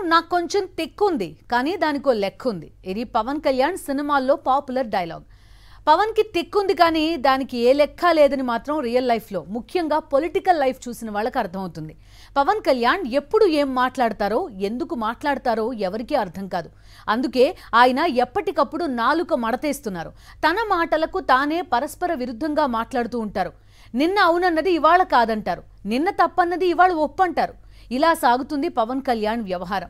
నాకు కొంచెం తెక్కుంది కానీ దానికో లెక్క ఉంది ఇది పవన్ కళ్యాణ్ సినిమాల్లో పాపులర్ డైలాగ్ పవన్ కి తెక్కుంది కానీ దానికి ఏ లెక్క లేదని మాత్రం రియల్ లైఫ్ లో ముఖ్యంగా పొలిటికల్ లైఫ్ చూసిన వాళ్ళకి అర్థమవుతుంది పవన్ కళ్యాణ్ ఎప్పుడు ఏం మాట్లాడతారో ఎందుకు మాట్లాడతారో ఎవరికీ అర్థం కాదు అందుకే ఆయన ఎప్పటికప్పుడు నాలుక మడతేస్తున్నారు తన మాటలకు తానే పరస్పర విరుద్ధంగా మాట్లాడుతూ ఉంటారు నిన్న అవునన్నది ఇవాళ కాదంటారు నిన్న తప్పన్నది ఇవాళ ఒప్పంటారు ఇలా సాగుతుంది పవన్ కళ్యాణ్ వ్యవహారం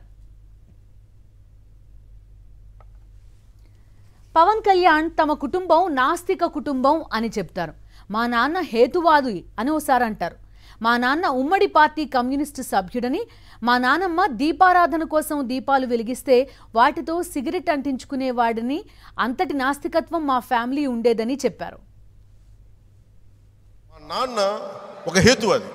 పవన్ కళ్యాణ్ తమ కుటుంబం నాస్తిక కుటుంబం అని చెప్తారు మా నాన్న హేతువాది అని ఓసారి అంటారు మా నాన్న ఉమ్మడి పార్టీ కమ్యూనిస్టు సభ్యుడని మా నానమ్మ దీపారాధన కోసం దీపాలు వెలిగిస్తే వాటితో సిగరెట్ అంటించుకునేవాడిని అంతటి నాస్తికత్వం మా ఫ్యామిలీ ఉండేదని చెప్పారు మా నాన్న ఒక హేతు అది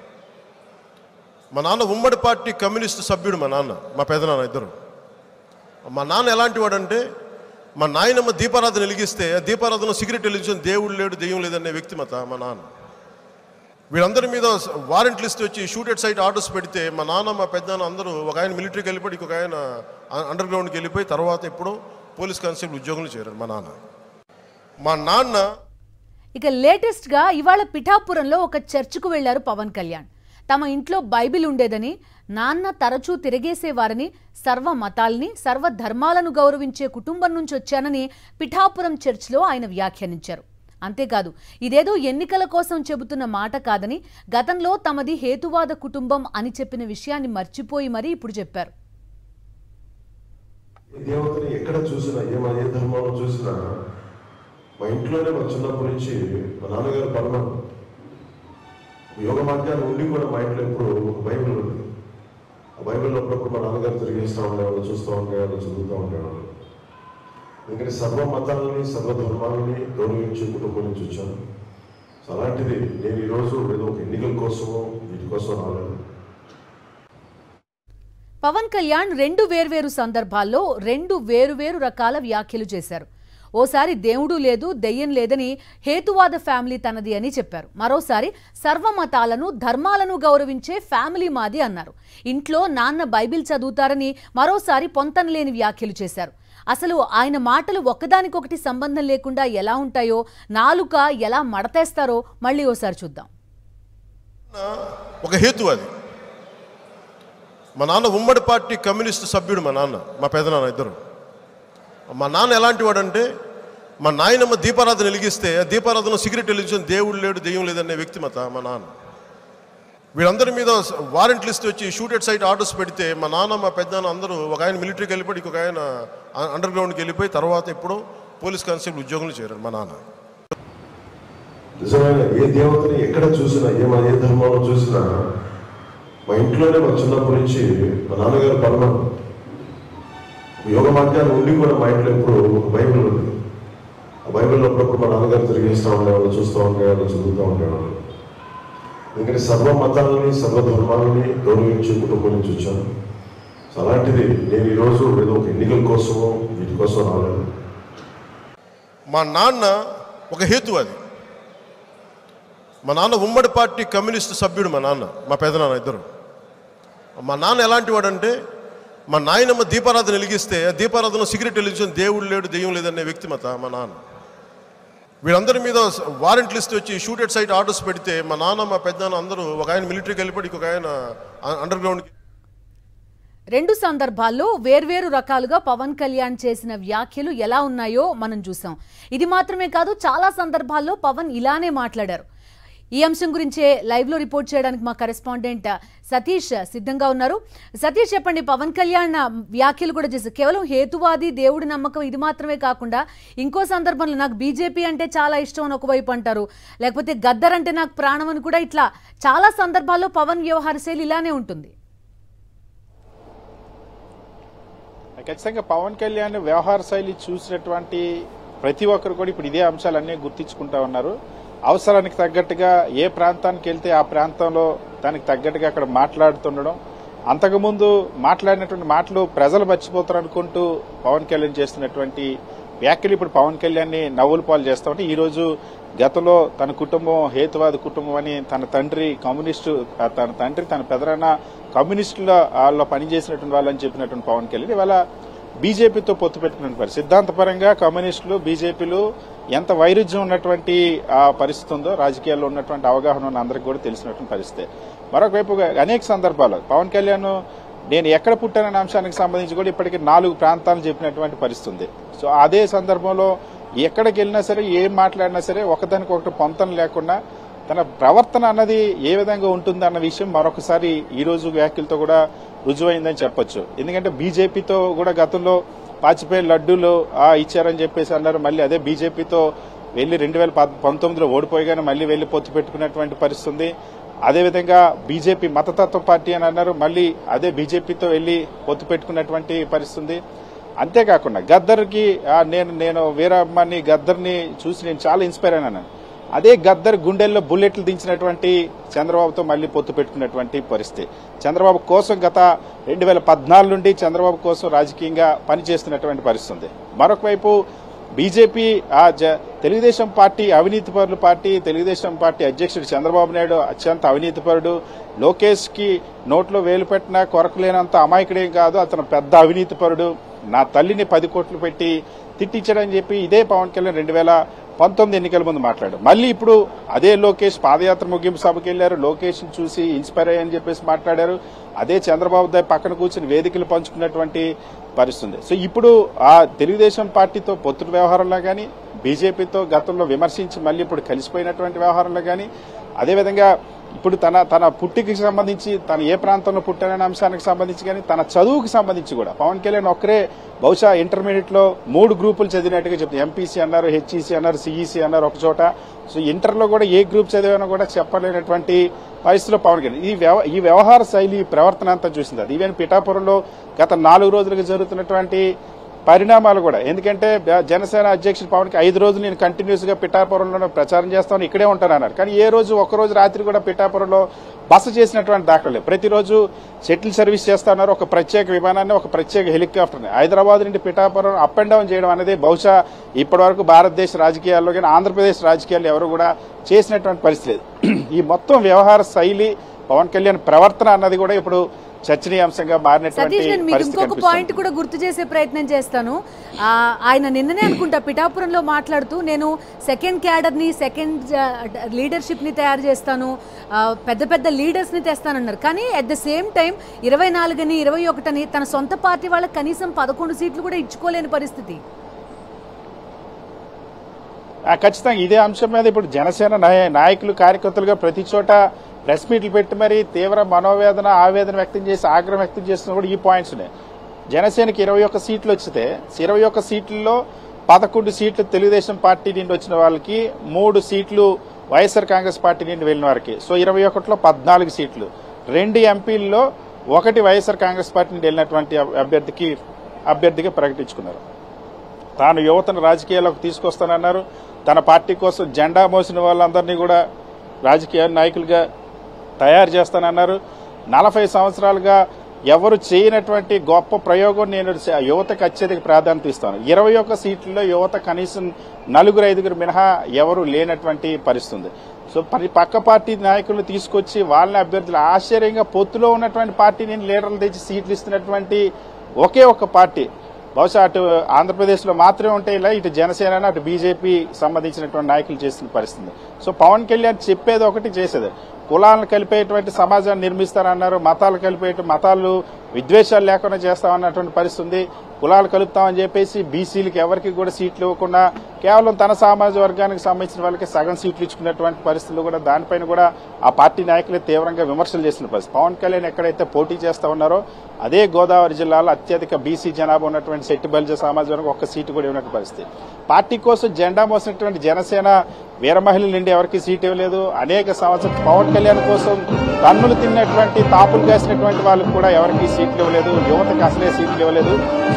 మా నాన్న ఉమ్మడి పార్టీ కమ్యూనిస్ట్ సభ్యుడు మా నాన్న మా పెదనాన్న ఇద్దరు మా నాన్న ఎలాంటి వాడంటే మా నాయనమ్మ దీపారాధన వెలిగిస్తే ఆ దీపారాధన సిగరెట్ వెలిగించిన దేవుడు లేడు దెయ్యం లేదనే వ్యక్తిమత మా నాన్న వీళ్ళందరి మీద వారెంట్ లిస్ట్ వచ్చి షూటెడ్ సైట్ ఆర్డర్స్ పెడితే మా నాన్న మా పెద్దనాన్న అందరూ ఒక ఆయన మిలిటరీకి వెళ్ళిపోయి ఇంకొక ఆయన అండర్ గ్రౌండ్కి వెళ్ళిపోయి తర్వాత ఎప్పుడో పోలీస్ కానిస్టేబుల్ ఉద్యోగంలో చేరారు మా నాన్న మా నాన్న ఇక లేటెస్ట్గా ఇవాళ పిఠాపురంలో ఒక చర్చికు వెళ్లారు పవన్ కళ్యాణ్ తమ ఇంట్లో బైబిల్ ఉండేదని నాన్న తరచూ తిరగేసేవారని సర్వ మతాల్ని సర్వ ధర్మాలను గౌరవించే కుటుంబం నుంచి వచ్చానని పిఠాపురం చర్చిలో ఆయన వ్యాఖ్యానించారు అంతేకాదు ఇదేదో ఎన్నికల కోసం చెబుతున్న మాట కాదని గతంలో తమది హేతువాద కుటుంబం అని చెప్పిన విషయాన్ని మర్చిపోయి మరీ ఇప్పుడు చెప్పారు ఏ దేవతని ఎక్కడ చూసినా ఏ మా ఏ ధర్మంలో చూసినా మా ఇంట్లోనే మా చిన్నప్పటి నుంచి మా నాన్నగారు పరమ యోగ మార్గాలు ఉండి కూడా మా ఇంట్లో ఎప్పుడు ఒక బైబిల్ ఉంది ఆ బైబిల్లో అప్పుడప్పుడు మా నాన్నగారు తిరిగేస్తూ ఉండేవాళ్ళు చూస్తూ ఉండేవాళ్ళు చదువుతూ ఉండేవాళ్ళు ఎందుకంటే సర్వ మతాలని సర్వ ధర్మాలని గౌరవించే కుటుంబం నుంచి వచ్చాను సో అలాంటిది నేను ఈరోజు ఏదో ఒక ఎన్నికల కోసమో వీటి కోసం రాలేదు పవన్ కళ్యాణ్ రెండు వేర్వేరు సందర్భాల్లో రెండు వేరువేరు రకాల వ్యాఖ్యలు చేశారు ఓసారి దేవుడు లేదు దెయ్యం లేదని హేతువాద ఫ్యామిలీ తనది అని చెప్పారు మరోసారి సర్వమతాలను ధర్మాలను గౌరవించే ఫ్యామిలీ మాది అన్నారు ఇంట్లో నాన్న బైబిల్ చదువుతారని మరోసారి పొంతనలేని వ్యాఖ్యలు చేశారు అసలు ఆయన మాటలు ఒకదానికొకటి సంబంధం లేకుండా ఎలా ఉంటాయో నాలుక ఎలా మడతేస్తారో మళ్ళీ ఓసారి చూద్దాం ఒక హేతు అది మా నాన్న ఉమ్మడి పార్టీ కమ్యూనిస్ట్ సభ్యుడు మా నాన్న మా పెదనాన్న ఇద్దరు మా నాన్న ఎలాంటి వాడంటే మా నాయనమ్మ దీపారాధన వెలిగిస్తే ఆ దీపారాధన సిగరెట్ వెలిగించిన దేవుడు లేడు దెయ్యం లేదనే వ్యక్తిమత మా నాన్న వీళ్ళందరి మీద వారెంట్ లిస్ట్ వచ్చి షూటెడ్ సైట్ ఆర్డర్స్ పెడితే మా నాన్న మా పెద్దనాన్న అందరూ ఒక ఆయన మిలిటరీకి వెళ్ళిపోయి ఇంకొక ఆయన అండర్ గ్రౌండ్కి వెళ్ళిపోయి తర్వాత ఎప్పుడో పోలీస్ కానిస్టేబుల్ ఉద్యోగంలో చేరారు మా నాన్న నిజమైన ఏ దేవతని ఎక్కడ చూసినా ఏ మా ఏ ధర్మంలో చూసినా మా ఇంట్లోనే మా చిన్నప్పటి నుంచి మా నాన్నగారు పరమ యోగ మార్గాలు ఉండి కూడా మా ఇంట్లో ఎప్పుడు ఒక బైబిల్ ఉంది ఆ బైబిల్లో అప్పుడప్పుడు మా నాన్నగారు తిరిగేస్తూ ఉండేవాళ్ళు చూస్తూ ఉండేవాళ్ళు చదువుతూ ఉండేవాళ్ళు ఎందుకంటే సర్వ మతాలని సర్వ ధర్మాలని గౌరవించే కుటుంబం నుంచి వచ్చాను సో అలాంటిది నేను ఈరోజు ఏదో ఒక ఎన్నికల కోసమో వీటి కోసం రాలేదు మా నాన్న ఒక హేతు అది మా నాన్న ఉమ్మడి పార్టీ కమ్యూనిస్ట్ సభ్యుడు మా నాన్న మా పెదనాన్న ఇద్దరు మా నాన్న ఎలాంటి వాడంటే మా నాయనమ్మ దీపారాధన వెలిగిస్తే ఆ దీపారాధన సిగరెట్ వెలిగించిన దేవుడు లేడు దెయ్యం లేదనే వ్యక్తిమత మా నాన్న వీళ్ళందరి మీద వారెంట్ లిస్ట్ వచ్చి షూటెడ్ సైట్ ఆర్డర్స్ పెడితే మా నాన్న మా పెద్దనాన్న అందరూ ఒక ఆయన మిలిటరీకి వెళ్ళిపోయి ఇంకొక ఆయన అండర్ గ్రౌండ్కి రెండు సందర్భాల్లో వేర్వేరు రకాలుగా పవన్ కళ్యాణ్ చేసిన వ్యాఖ్యలు ఎలా ఉన్నాయో మనం చూసాం ఇది మాత్రమే కాదు చాలా సందర్భాల్లో పవన్ ఇలానే మాట్లాడారు ఈ అంశం గురించే లైవ్ లో రిపోర్ట్ చేయడానికి మా కరెస్పాండెంట్ సతీష్ సిద్ధంగా ఉన్నారు సతీష్ చెప్పండి పవన్ కళ్యాణ్ వ్యాఖ్యలు కూడా చేశారు కేవలం హేతువాది దేవుడి నమ్మకం ఇది మాత్రమే కాకుండా ఇంకో సందర్భంలో నాకు బీజేపీ అంటే చాలా ఇష్టం అని ఒకవైపు అంటారు లేకపోతే గద్దర్ అంటే నాకు ప్రాణం అని కూడా ఇట్లా చాలా సందర్భాల్లో పవన్ వ్యవహార శైలి ఇలానే ఉంటుంది ఖచ్చితంగా పవన్ కళ్యాణ్ వ్యవహార శైలి చూసినటువంటి ప్రతి ఒక్కరు కూడా ఇప్పుడు ఇదే అంశాలన్నీ గుర్తించుకుంటా ఉన్నారు అవసరానికి తగ్గట్టుగా ఏ ప్రాంతానికి వెళ్తే ఆ ప్రాంతంలో దానికి తగ్గట్టుగా అక్కడ మాట్లాడుతుండడం అంతకుముందు మాట్లాడినటువంటి మాటలు ప్రజలు మర్చిపోతారు అనుకుంటూ పవన్ కళ్యాణ్ చేస్తున్నటువంటి వ్యాఖ్యలు ఇప్పుడు పవన్ కళ్యాణ్ ని నవ్వుల పాలు చేస్తా ఉంటే ఈ రోజు గతంలో తన కుటుంబం హేతువాద కుటుంబం అని తన తండ్రి కమ్యూనిస్టు ఆ తన తండ్రి తన పెదరాన్న కమ్యూనిస్టుల వాళ్ళలో పనిచేసినటువంటి వాళ్ళని చెప్పినటువంటి పవన్ కళ్యాణ్ ఇవాళ బీజేపీతో పొత్తు పెట్టుకున్న పరిస్థితి సిద్ధాంతపరంగా కమ్యూనిస్టులు బీజేపీలు ఎంత వైరుధ్యం ఉన్నటువంటి ఆ పరిస్థితి ఉందో రాజకీయాల్లో ఉన్నటువంటి అవగాహన ఉన్న అందరికీ కూడా తెలిసినటువంటి పరిస్థితి మరొక వైపు అనేక సందర్భాలు పవన్ కళ్యాణ్ నేను ఎక్కడ పుట్టాననే అంశానికి సంబంధించి కూడా ఇప్పటికి నాలుగు ప్రాంతాలు చెప్పినటువంటి పరిస్థితి ఉంది సో అదే సందర్భంలో ఎక్కడికి వెళ్ళినా సరే ఏం మాట్లాడినా సరే ఒకదానికి ఒకటి పొంతన లేకుండా తన ప్రవర్తన అన్నది ఏ విధంగా ఉంటుంది అన్న విషయం మరొకసారి ఈ రోజు వ్యాఖ్యలతో కూడా రుజువైందని చెప్పొచ్చు ఎందుకంటే బీజేపీతో కూడా గతంలో పాచిపోయి లడ్డూలు ఆ ఇచ్చారని చెప్పేసి అన్నారు మళ్ళీ అదే బీజేపీతో వెళ్లి రెండు వేల పంతొమ్మిదిలో ఓడిపోయిగానే మళ్ళీ వెళ్లి పొత్తు పెట్టుకున్నటువంటి పరిస్థితి ఉంది అదేవిధంగా బీజేపీ మతతత్వ పార్టీ అని అన్నారు మళ్ళీ అదే బీజేపీతో వెళ్లి పొత్తు పెట్టుకున్నటువంటి పరిస్థితి ఉంది అంతేకాకుండా గద్దర్కి ఆ, నేను నేను వీరమ్మని గద్దర్ని చూసి నేను చాలా ఇన్స్పైర్ అయినాను అదే గద్దర్ గుండెల్లో బుల్లెట్లు దించినటువంటి చంద్రబాబుతో మళ్ళీ పొత్తు పెట్టుకున్నటువంటి పరిస్థితి చంద్రబాబు కోసం గత రెండు వేల పద్నాలుగు నుండి చంద్రబాబు కోసం రాజకీయంగా పనిచేస్తున్నటువంటి పరిస్థితి ఉంది మరొక వైపు బీజేపీ ఆ జ- తెలుగుదేశం పార్టీ అవినీతి పరుల పార్టీ తెలుగుదేశం పార్టీ అధ్యక్షుడు చంద్రబాబు నాయుడు అత్యంత అవినీతిపరుడు లోకేష్ కి నోట్లో వేలు పెట్టినా కొరకు లేనంత అమాయకుడేం కాదు అతను పెద్ద అవినీతిపరుడు నా తల్లిని పది కోట్లు పెట్టి తిట్టించాడని చెప్పి ఇదే పవన్ కళ్యాణ్ రెండు వేల పంతొమ్మిది ఎన్నికల ముందు మాట్లాడు మళ్ళీ ఇప్పుడు అదే లోకేష్ పాదయాత్ర ముగింపు సభకి వెళ్లారు లోకేష్ ని చూసి ఇన్స్పైర్ అయ్యని చెప్పేసి మాట్లాడారు అదే చంద్రబాబు దాయి పక్కన కూర్చుని వేదికలు పంచుకున్నటువంటి పరిస్థితి ఉంది. సో ఇప్పుడు ఆ తెలుగుదేశం పార్టీతో పొత్తుల వ్యవహారంలో కానీ బీజేపీతో గతంలో విమర్శించి మళ్ళీ ఇప్పుడు కలిసిపోయినటువంటి వ్యవహారంలో కానీ అదేవిధంగా ఇప్పుడు తన తన పుట్టికి సంబంధించి తన ఏ ప్రాంతంలో పుట్టాననే అంశానికి సంబంధించి కానీ తన చదువుకు సంబంధించి కూడా పవన్ కళ్యాణ్ ఒక్కరే బహుశా ఇంటర్మీడియట్ లో మూడు గ్రూపులు చదివినట్టుగా చెప్తారు ఎంపీసీ అన్నారు హెచ్ఈసీ అన్నారు సిఈసీ అన్నారు ఒక చోట సో ఇంటర్ లో కూడా ఏ గ్రూప్ చదివానో కూడా చెప్పలేనటువంటి పరిస్థితిలో పవన్ కళ్యాణ్ ఈ వ్యవ ఈ వ్యవహార శైలి ఈ ప్రవర్తన అంతా చూసింది అది ఈవెన్ పిఠాపురంలో గత నాలుగు రోజులుగా జరుగుతున్నటువంటి పరిణామాలు కూడా ఎందుకంటే బ- జనసేన అధ్యక్షుడు పవన్ కి ఐదు రోజులు నేను కంటిన్యూస్ గా పిఠాపురంలో ప్రచారం చేస్తాను ఇక్కడే ఉంటానన్నారు కానీ ఏ రోజు ఒక రోజు రాత్రి కూడా పిఠాపురంలో బస చేసినటువంటి దాఖలు ప్రతిరోజు షటిల్ సర్వీస్ చేస్తున్నారు ఒక ప్రత్యేక విమానాన్ని ఒక ప్రత్యేక హెలికాప్టర్ని హైదరాబాద్ నుండి పిఠాపురం అప్ అండ్ డౌన్ చేయడం అనేది బహుశా ఇప్పటి వరకు భారతదేశ రాజకీయాల్లో కానీ ఆంధ్రప్రదేశ్ రాజకీయాల్లో ఎవరు కూడా చేసినటువంటి పరిస్థితి లేదు ఈ మొత్తం వ్యవహార శైలి పవన్ కళ్యాణ్ ప్రవర్తన అన్నది కూడా ఇప్పుడు చర్చనీయాంశంగా మారినటువంటి సతీష్ నేను మీకు పరిస్థితి ఇంకొక కనిపిస్తుంది. పాయింట్ కూడా గుర్తు చేసే ప్రయత్నం చేస్తాను ఆ, ఆయన నిన్ననే అనుకుంటా పిఠాపురంలో మాట్లాడుతూ నేను సెకండ్ క్యాడర్ ని సెకండ్ లీడర్షిప్ ని తయారు చేస్తాను ఆ, పెద్ద పెద్ద లీడర్స్ ని తెస్తానన్నారు కానీ అట్ ద సేమ్ టైం ఇరవై నాలుగని ఇరవై ఒకటని తన సొంత పార్టీ వాళ్ళకి కనీసం పదకొండు సీట్లు కూడా ఇచ్చుకోలేని పరిస్థితి ఆ, ఖచ్చితంగా ఇదే అంశం మీద ఇప్పుడు జనసేన నాయ- నాయకులు కార్యకర్తలుగా ప్రతి చోట ప్రెస్ మీట్లు పెట్టి మరి తీవ్ర మనోవేదన ఆవేదన వ్యక్తం చేసి ఆగ్రహం వ్యక్తం చేస్తున్న కూడా ఈ పాయింట్స్ జనసేనకి ఇరవై ఒక్క సీట్లు వచ్చితే ఇరవై ఒక్క సీట్లలో పదకొండు సీట్లు తెలుగుదేశం పార్టీ నుండి వచ్చిన వాళ్ళకి మూడు సీట్లు వైఎస్ఆర్ కాంగ్రెస్ పార్టీ నుండి వెళ్ళిన వారికి సో ఇరవై ఒకటిలో పద్నాలుగు సీట్లు రెండు ఎంపీల్లో ఒకటి వైఎస్ఆర్ కాంగ్రెస్ పార్టీ నుండి వెళ్ళినటువంటి అభ్యర్థికి అభ్యర్థిగా ప్రకటించుకున్నారు తాను యువతను రాజకీయాల్లోకి తీసుకొస్తానన్నారు తన పార్టీ కోసం జెండా మోసిన వాళ్ళందరినీ కూడా రాజకీయ నాయకులుగా తయారు చేస్తానన్నారు నలభై సంవత్సరాలుగా ఎవరు చేయనటువంటి గొప్ప ప్రయోగం నేను చ- యువతకు అత్యధిక ప్రాధాన్యత ఇస్తాను ఇరవై ఒక్క సీట్లలో యువత కనీసం నలుగురు ఐదుగురు మినహా ఎవరు లేనటువంటి పరిస్థితి ఉంది సో పరి పక్క పార్టీ నాయకులను తీసుకొచ్చి వాళ్ళని అభ్యర్థులు ఆశ్చర్యంగా పొత్తులో ఉన్నటువంటి పార్టీని లీడర్లు తెచ్చి సీట్లు ఇస్తున్నటువంటి ఒకే ఒక్క పార్టీ బహుశా అటు ఆంధ్రప్రదేశ్లో మాత్రమే ఉంటాయి ఇలా ఇటు జనసేన అటు బీజేపీ సంబంధించినటువంటి నాయకులు చేస్తున్న పరిస్థితి సో పవన్ కళ్యాణ్ చెప్పేది ఒకటి చేసేది కులాలను కలిపేటువంటి సమాజాన్ని నిర్మిస్తారన్నారు మతాలు కలిపేట మతాలు విద్వేషాలు లేకుండా చేస్తామన్నటువంటి పరిస్థితి ఉంది కులాలు కలుపుతామని చెప్పేసి బీసీలకి ఎవరికి కూడా సీట్లు ఇవ్వకుండా కేవలం తన సామాజిక వర్గానికి సంబంధించిన వాళ్ళకి సగం సీట్లు ఇచ్చుకున్నటువంటి పరిస్థితులు కూడా దానిపైన కూడా ఆ పార్టీ నాయకులే తీవ్రంగా విమర్శలు చేసిన పరిస్థితి పవన్ కళ్యాణ్ ఎక్కడైతే పోటీ చేస్తా ఉన్నారో అదే గోదావరి జిల్లాలో అత్యధిక బీసీ జనాభా ఉన్నటువంటి శెట్టి బలిజ సామాజిక వర్గం ఒక్క సీటు కూడా ఇవ్వనటువంటి పరిస్థితి పార్టీ కోసం జెండా మోసినటువంటి జనసేన వీర మహిళల నుండి ఎవరికి సీట్ ఇవ్వలేదు అనేక సంవత్సరాలు పవన్ కళ్యాణ్ కోసం తన్నులు తిన్నటువంటి తాపులు కాసినటువంటి వాళ్ళకి కూడా ఎవరికి సీట్లు ఇవ్వలేదు యువతకి అసలే సీట్లు ఇవ్వలేదు సో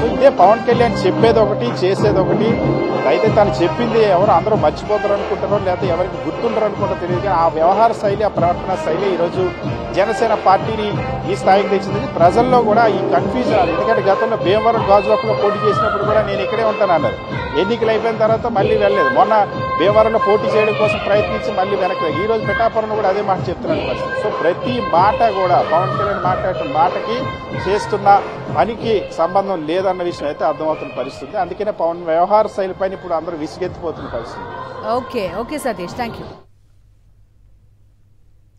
ఇదే పవన్ కళ్యాణ్ చెప్పేది ఒకటి చేసేది ఒకటి అయితే తను చెప్పింది ఎవరు అందరూ మర్చిపోతారు అనుకుంటారో లేకపోతే ఎవరికి గుర్తుంటారు అనుకుంటారో తెలియదు కానీ ఆ వ్యవహార శైలి ఆ ప్రవర్తన శైలి ఈరోజు జనసేన పార్టీని ఈ స్థాయికి తెచ్చింది ప్రజల్లో కూడా ఈ కన్ఫ్యూజన్ ఎందుకంటే గతంలో భీమవరం గాజువాకలో పోటీ చేసినప్పుడు కూడా నేను ఇక్కడే ఉంటానన్నారు ఎన్నికలు అయిపోయిన తర్వాత మళ్ళీ వెళ్ళలేదు మొన్న భీమవరంలో పోటీ చేయడం కోసం ప్రయత్నించి మళ్ళీ వెనక్కి ఈ రోజు పిఠాపురంలో కూడా అదే మాట చెప్తున్నాను పరిస్థితి సో ప్రతి మాట కూడా పవన్ కళ్యాణ్ మాట్లాడిన మాటకి చేస్తున్న పనికి సంబంధం లేదన్న విషయం అయితే అర్థమవుతున్న పరిస్థితి అందుకనే పవన్ వ్యవహార శైలి పైన ఇప్పుడు అందరూ విసిగెత్తిపోతున్న పరిస్థితి okay okay Satish thank you